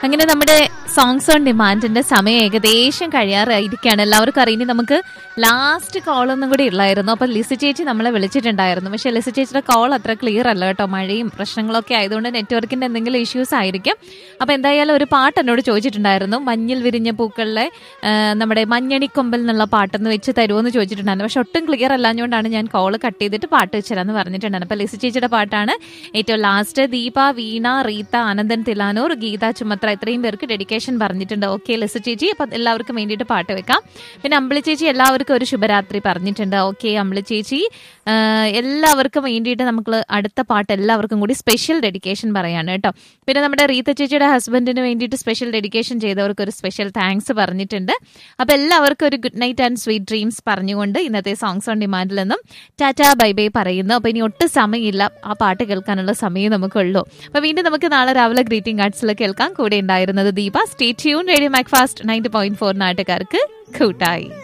അങ്ങനെ നമ്മുടെ songs on ഡിമാൻഡിന്റെ സമയം ഏകദേശം കഴിയാറായിരിക്കുകയാണ് എല്ലാവർക്കും അറിയാം ഇനി നമുക്ക് ലാസ്റ്റ് കോൾ ഒന്നും കൂടി ഉള്ളായിരുന്നു അപ്പൊ ലിസി ചേച്ചി നമ്മളെ വിളിച്ചിട്ടുണ്ടായിരുന്നു പക്ഷെ ലിസി ചേച്ചിയുടെ കോൾ അത്ര ക്ലിയർ അല്ല കേട്ടോ മഴയും പ്രശ്നങ്ങളൊക്കെ ആയതുകൊണ്ട് നെറ്റ്വർക്കിന്റെ എന്തെങ്കിലും ഇഷ്യൂസ് ആയിരിക്കും അപ്പൊ എന്തായാലും ഒരു പാട്ട് എന്നോട് ചോദിച്ചിട്ടുണ്ടായിരുന്നു മഞ്ഞിൽ വിരിഞ്ഞ പൂക്കളിലെ ആ, നമ്മുടെ മഞ്ഞണിക്കൊമ്പൽ എന്നുള്ള പാട്ടെന്ന് വെച്ച് തരുമോ എന്ന് ചോദിച്ചിട്ടുണ്ടായിരുന്നു പക്ഷെ ഒട്ടും ക്ലിയർ അല്ലാഞ്ഞുകൊണ്ടാണ് ഞാൻ കോൾ കട്ട് ചെയ്തിട്ട് പാട്ട് വെച്ചതെന്ന് പറഞ്ഞിട്ടുണ്ടായിരുന്നു അപ്പൊ ലിസി ചേച്ചിയുടെ പാട്ടാണ് ഏറ്റവും ലാസ്റ്റ് ദീപ വീണ റീത്ത ആനന്ദൻ തിലാനൂർ ഗീത ചുമത്ര ഇത്രയും പേർക്ക് ഡെഡിക്കേഷൻ പറഞ്ഞിട്ടുണ്ട് ഓക്കെ ലിസ ചേച്ചി അപ്പൊ എല്ലാവർക്കും വേണ്ടിയിട്ട് പാട്ട് വെക്കാം പിന്നെ അമ്പിളി ചേച്ചി എല്ലാവർക്കും ഒരു ശുഭരാത്രി പറഞ്ഞിട്ടുണ്ട് ഓക്കെ അമ്പിളി ചേച്ചി ആ, എല്ലാവർക്കും വേണ്ടിയിട്ട് നമുക്ക് അടുത്ത പാട്ട് എല്ലാവർക്കും കൂടി സ്പെഷ്യൽ ഡെഡിക്കേഷൻ പറയാണ് കേട്ടോ പിന്നെ നമ്മുടെ റീത്ത ചേച്ചിയുടെ ഹസ്ബൻഡിന് വേണ്ടിയിട്ട് സ്പെഷ്യൽ ഡെഡിക്കേഷൻ ചെയ്തവർക്ക് ഒരു സ്പെഷ്യൽ താങ്ക്സ് പറഞ്ഞിട്ടുണ്ട് അപ്പൊ എല്ലാവർക്കും ഒരു good night and sweet dreams പറഞ്ഞുകൊണ്ട് ഇന്നത്തെ സോങ്സ് ഓൺ ഡിമാൻഡിൽ നിന്നും ടാറ്റാ ബൈ ബൈ പറയുന്നു അപ്പൊ ഇനി ഒട്ടും സമയമില്ല ആ പാട്ട് കേൾക്കാനുള്ള സമയം നമുക്കുള്ളൂ അപ്പൊ വീണ്ടും നമുക്ക് നാളെ രാവിലെ ഗ്രീറ്റിംഗ് കാർഡ്സിൽ കേൾക്കാം കൂടെ ഉണ്ടായിരുന്നത് Deepa stay tune radio Macfast ninety point four നാട്ടുകാർക്ക് കൂട്ടായി